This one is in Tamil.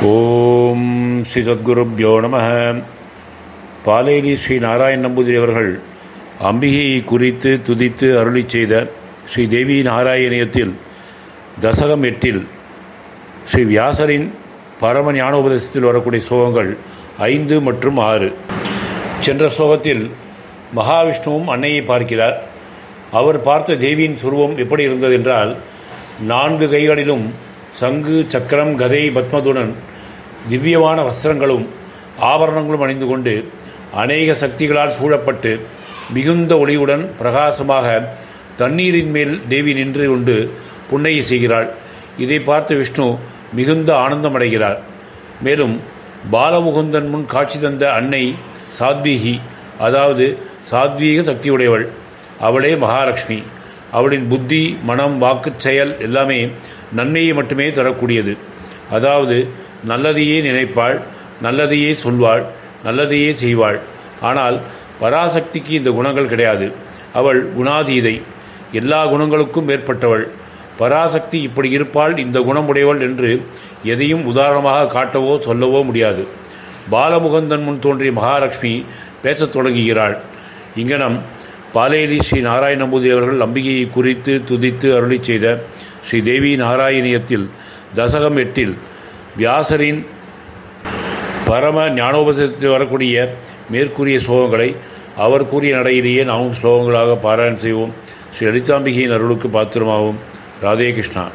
ஓம் ஸ்ரீ சத்குருப்யோ நம பாலேலி ஸ்ரீ நாராயண நம்பூதிரி அவர்கள் அம்பிகையை குறித்து துதித்து அருளி செய்த ஸ்ரீ தேவி நாராயணியத்தில் தசகம் எட்டில் ஸ்ரீ வியாசரின் பரம ஞானோபதேசத்தில் வரக்கூடிய ஸ்லோகங்கள் ஐந்து மற்றும் ஆறு சென்ற ஸ்லோகத்தில் மகாவிஷ்ணுவும் அன்னையை பார்க்கிறார் அவர் பார்த்த தேவியின் சுருவம் எப்படி இருந்தது என்றால் நான்கு கைகளிலும் சங்கு சக்கரம் கதை பத்மதுடன் திவ்யமான வஸ்திரங்களும் ஆபரணங்களும் அணிந்து கொண்டு அநேக சக்திகளால் சூழப்பட்டு மிகுந்த ஒளியுடன் பிரகாசமாக தண்ணீரின் மேல் தேவி நின்று கொண்டு புன்னகை செய்கிறாள் இதை பார்த்த விஷ்ணு மிகுந்த ஆனந்தமடைகிறார் மேலும் பாலமுகுந்தன் முன் காட்சி தந்த அன்னை சாத்வீகி அதாவது சாத்வீக சக்தியுடையவள் அவளே மகாலட்சுமி அவளின் புத்தி மனம் வாக்கு செயல் எல்லாமே நன்மையை மட்டுமே தரக்கூடியது அதாவது நல்லதையே நினைப்பாள் நல்லதையே சொல்வாள் நல்லதையே செய்வாள் ஆனால் பராசக்திக்கு இந்த குணங்கள் கிடையாது அவள் குணாதீதை எல்லா குணங்களுக்கும் மேற்பட்டவள் பராசக்தி இப்படி இருப்பாள் இந்த குணமுடையவள் என்று எதையும் உதாரணமாக காட்டவோ சொல்லவோ முடியாது பாலமுகந்தன் முன் தோன்றிய மகாலட்சுமி பேசத் தொடங்குகிறாள் இங்கனம் பாலேலி ஸ்ரீ நாராயண நம்பூதிரி அவர்கள் அம்பிகையை குறித்து துதித்து அருளி செய்த ஸ்ரீ தேவி நாராயணியத்தில் தசகம் எட்டில் வியாசரின் பரம ஞானோபதத்தில் வரக்கூடிய மேற்கூறிய ஸ்லோகங்களை அவர் கூறிய நடையிலேயே நாமும் ஸ்லோகங்களாக பாராயணம் செய்வோம் ஸ்ரீ லலிதாம்பிகையின் அருளுக்கு பாத்திரமாகும் ராதே கிருஷ்ணா